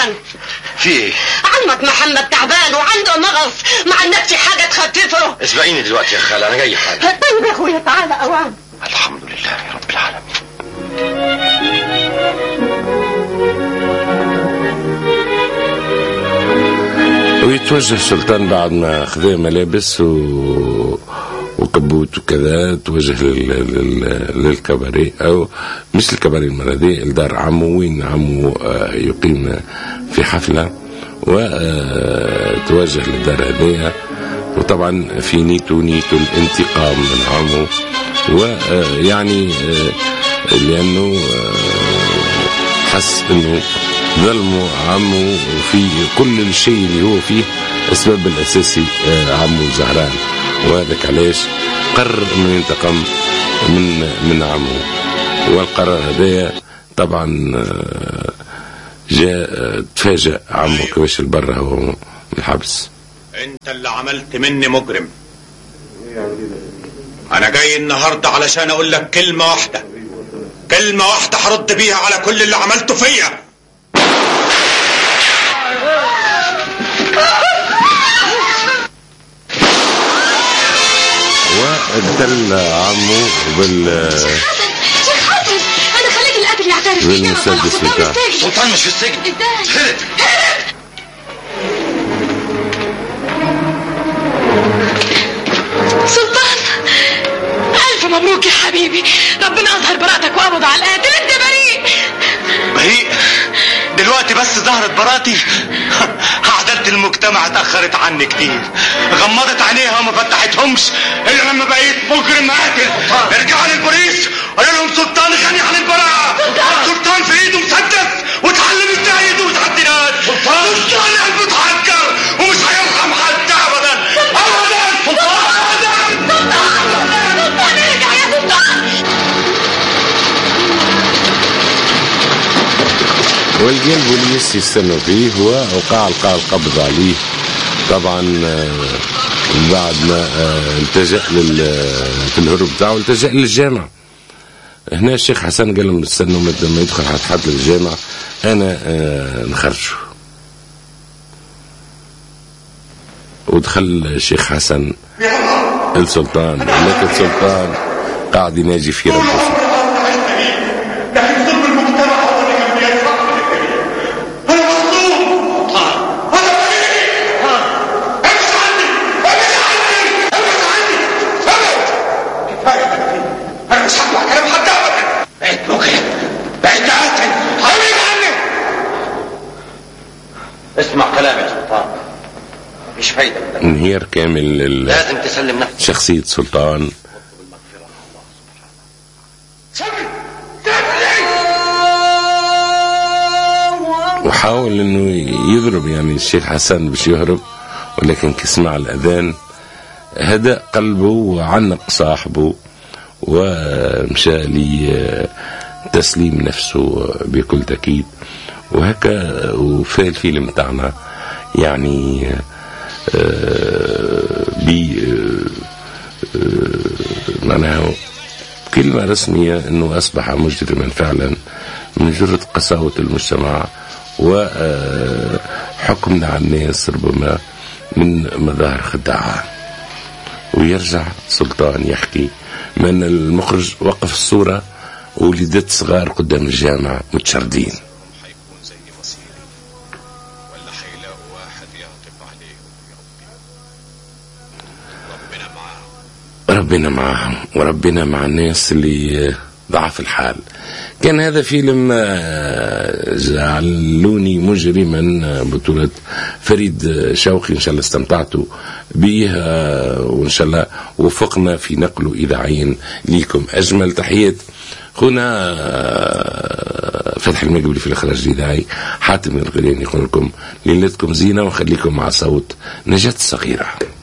اوان في ايه عمك محمد تعبان وعنده مغص ما عندكش حاجه تخففه اسبقيني دلوقتي يا خالة انا جاي حالا طيب يا اخويا تعالى اوان الحمد لله يا رب العالمين ويتوجه السلطان بعد ما خذا ملابس و... وكبوت وكذا توجه لل... لل... للكباري او مش الكباري المره دي لدار عمو وين عمو آه، يقيم في حفله وتوجه للدار هذيا وطبعا في نيته نيته الانتقام من عمو ويعني لانه آه، حس انه ظلموا عمو في كل الشيء اللي هو فيه السبب الاساسي آه، عمو زهران وهذاك علاش قرر انه ينتقم من من عمو والقرار هذايا طبعا آه، جاء آه، تفاجأ عمو كيفاش البر هو من الحبس انت اللي عملت مني مجرم انا جاي النهارده علشان اقول لك كلمه واحده كلمه واحده هرد بيها على كل اللي عملته فيا وابتل عمو بال شيخ حافظ انا خليت القاتل يعترف بالمسدس بتاعه سلطان مش في السجن هرب سلطان الف مبروك يا حبيبي ربنا اظهر براءتك وقبض على القاتل انت بريء بريء دلوقتي بس ظهرت براتي عدالة المجتمع اتأخرت عني كتير غمضت عينيها وما فتحتهمش إلا لما بقيت مجرم قاتل ارجعوا للبوليس قالوا لهم سلطان غني عن البراءة سلطان في ايده مسدس وتعلم ازاي يدوس على الدينار سلطان قلبه اتحجر ومش هيرحم حد ابدا ابدا ابدا سلطان ارجع يا سلطان والجي البوليس يستنوا فيه ووقع القى القبض عليه طبعا آه، بعد ما آه، التجأ لل في الهروب بتاعه التجأ للجامع هنا الشيخ حسن قال لهم استنوا لما يدخل حد حد للجامع انا آه، نخرجه ودخل الشيخ حسن السلطان لكن السلطان قاعد يناجي في ربه لكن ظلم المجتمع هو اللي كان بيدفع انا مظلوم انا بريء امشي عني امشي عني امشي عني ابعد كفايه انا مش هسمع كلام حد ابدا بقيت مجرم بقيت قاتل ابعد عني اسمع كلامي يا سلطان مفيش فايدة من ده انهيار كامل لل- لازم تسلم نفسك شخصية سلطان وحاول انه يضرب يعني الشيخ حسن باش يهرب ولكن كسمع الاذان هدأ قلبه وعنق صاحبه ومشى لتسليم نفسه بكل تأكيد وهكا وفى الفيلم تاعنا يعني آه، ب آه، آه، معناها كلمة رسمية أنه أصبح مجرما فعلا من جرة قساوة المجتمع وحكمنا على الناس ربما من مظاهر خداعة ويرجع سلطان يحكي من المخرج وقف الصورة ولدت صغار قدام الجامع متشردين هيكون زي مصيري ولا هيلاقوا واحد يعطف عليهم ويربيهم ربنا معاهم ربنا معهم وربنا مع الناس اللي ضعف الحال كان هذا فيلم آه، جعلوني مجرما آه، بطولة فريد شوقي إن شاء الله استمتعتوا به آه، وإن شاء الله وفقنا في نقله إذاعيا ليكم أجمل تحيات هنا آه، فتح المقبلي في الإخراج الإذاعي حاتم الغلياني يقول لكم ليلتكم زينة وخليكم مع صوت نجاة الصغيرة